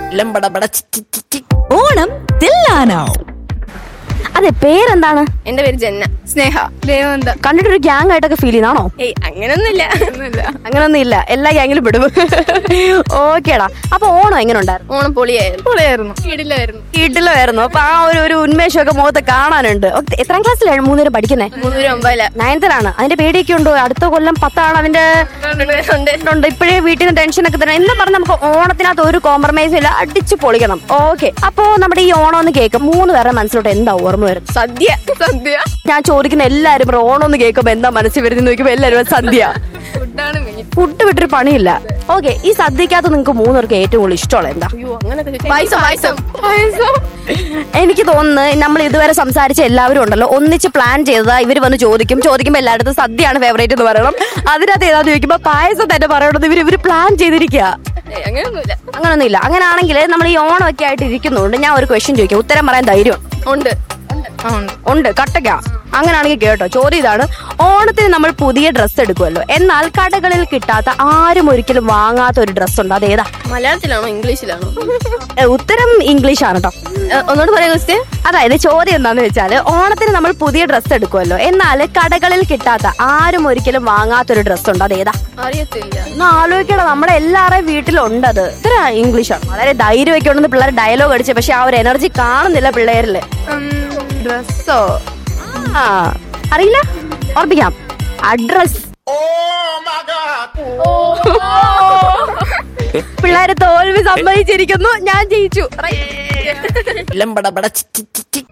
ലംബടബട ചി ചി ചി ചി. ഓണം തില്ലാനോ അതെ പേരെന്താണ് എന്റെ പേര് ജന്ന സ്നേഹ ദേവന്ത കണ്ടിട്ടൊരു ഗ്യാങ് ആയിട്ടൊക്കെ ഫീൽ ചെയ്യുന്നതാണോ ഏയ് അങ്ങനൊന്നുമില്ല അങ്ങനൊന്നും ഇല്ല എല്ലാ ഗ്യാങ്ങിലും പെടും ഓക്കേടാ അപ്പൊ ഓണം എങ്ങനെ ഉണ്ടായിരുന്നു ഓണം പൊളിയായിരുന്നു പൊളിയായിരുന്നു കിടിലായിരുന്നു വീട്ടിലായിരുന്നു അപ്പൊ ആ ഒരു ഒരു ഉന്മേഷമൊക്കെ മുഖത്ത് കാണാനുണ്ട് ഓക്കേ, എത്രാം ക്ലാസ്സിലാണ് മൂന്നുപേരും പഠിക്കുന്നേ മൂന്നൂര് ഒമ്പതില നയൻത്തിലാണ് അതിന്റെ പേടിയൊക്കെ ഉണ്ടോ അടുത്ത കൊല്ലം പത്താണ് അതിന്റെ ഉണ്ട് ഉണ്ട് ഇപ്പോഴേ വീട്ടിൽ നിന്ന് ടെൻഷൻ ഒക്കെ തരണം എന്ന് പറഞ്ഞ് നമുക്ക് ഓണത്തിനകത്ത് ഒരു കോംപ്രമൈസും ഇല്ല അടിച്ചു പൊളിക്കണം ഓക്കെ അപ്പോ നമ്മുടെ ഈ ഓണം എന്ന് കേൾക്കും മൂന്ന് പേരുടെ മനസ്സിലോട്ട് എന്താ ഓർമ്മ വരുന്നത് സദ്യ സദ്യ ഞാൻ ചോദിക്കുന്ന എല്ലാരും പറയും, ഓണം എന്ന് കേൾക്കുമ്പോ എന്താ മനസ്സിൽ വരുന്നത് നോക്കുമ്പോ എല്ലാരും സദ്യ ഫുഡാണ് മെയിൻ ഫുഡ് വിട്ടൊരു പണിയില്ല ഓക്കെ ഈ സദ്യക്കകത്ത് നിങ്ങൾക്ക് മൂന്നുപേർക്ക് ഏറ്റവും കൂടുതൽ ഇഷ്ടമുള്ള എന്താ അയ്യോ അങ്ങനൊക്കെ പായസം പായസം പായസം എനിക്ക് തോന്നുന്നു നമ്മൾ ഇതുവരെ സംസാരിച്ച എല്ലാവരും ഉണ്ടല്ലോ ഒന്നിച്ച് പ്ലാൻ ചെയ്തതാ ഇവര് വന്ന് ചോദിക്കും ചോദിക്കുമ്പോ എല്ലായിടത്തും സദ്യയാണ് ഫേവറേറ്റ് എന്ന് പറയണം അതിനകത്ത് ഏതാന്ന് ചോദിക്കുമ്പോ പായസം തന്നെ പറയണത് ഇവര് ഇവര് പ്ലാൻ ചെയ്തിരിക്കുക ഏയ് അങ്ങനൊന്നുമില്ല അങ്ങനൊന്നുമില്ല അങ്ങനെയാണെങ്കിൽ നമ്മൾ ഈ ഓണമൊക്കെ ആയിട്ട് ഇരിക്കുന്നുണ്ട് ഞാൻ ഒരു ക്വസ്റ്റ്യൻ ചോദിക്കാം ഉത്തരം പറയാൻ ധൈര്യം ഉണ്ട് ആ, ഉണ്ട് ഉണ്ട് കട്ടക്ക അങ്ങനെയാണെങ്കിൽ കേട്ടോ ചോദ്യം ഇതാണ് ഓണത്തിന് നമ്മൾ പുതിയ ഡ്രസ്സ് എടുക്കുമല്ലോ എന്നാൽ കടകളിൽ കിട്ടാത്ത ആരും ഒരിക്കലും വാങ്ങാത്ത ഒരു ഡ്രസ്സ് ഉണ്ട് അതേതാ മലയാളത്തിലാണോ ഇംഗ്ലീഷിലാണോ ഏ, ഉത്തരം ഇംഗ്ലീഷ് ആണ് കേട്ടോ ഏ, ഒന്നുകൂടെ പറയാം ക്വസ്റ്റ്യൻ അതായത് ചോദ്യം എന്താന്ന് വെച്ചാല് ഓണത്തിന് നമ്മൾ പുതിയ ഡ്രസ്സ് എടുക്കുമല്ലോ എന്നാൽ കടകളിൽ കിട്ടാത്ത ആരും ഒരിക്കലും വാങ്ങാത്തൊരു ഡ്രസ്സ് ഉണ്ട് അതേതാ അറിയത്തില്ല ഒന്ന് ആലോചിക്കണം നമ്മുടെ എല്ലാവരുടെയും വീട്ടിലുണ്ടത് ഇത്ര ഇംഗ്ലീഷാണ് വളരെ ധൈര്യമൊക്കെ ഉണ്ടെന്ന് പിള്ളേർ ഡയലോഗ് അടിച്ചു പക്ഷെ ആ ഒരു എനർജി കാണുന്നില്ല പിള്ളേരില് ഡ്രസ്സോ ആ അറിയില്ല ഓർപ്പിക്കാം അഡ്രസ് പിള്ളേര് തോൽവി സമ്മതിച്ചിരിക്കുന്നു ഞാൻ ജയിച്ചു ലംബടബട ചി ചി ചി ചി.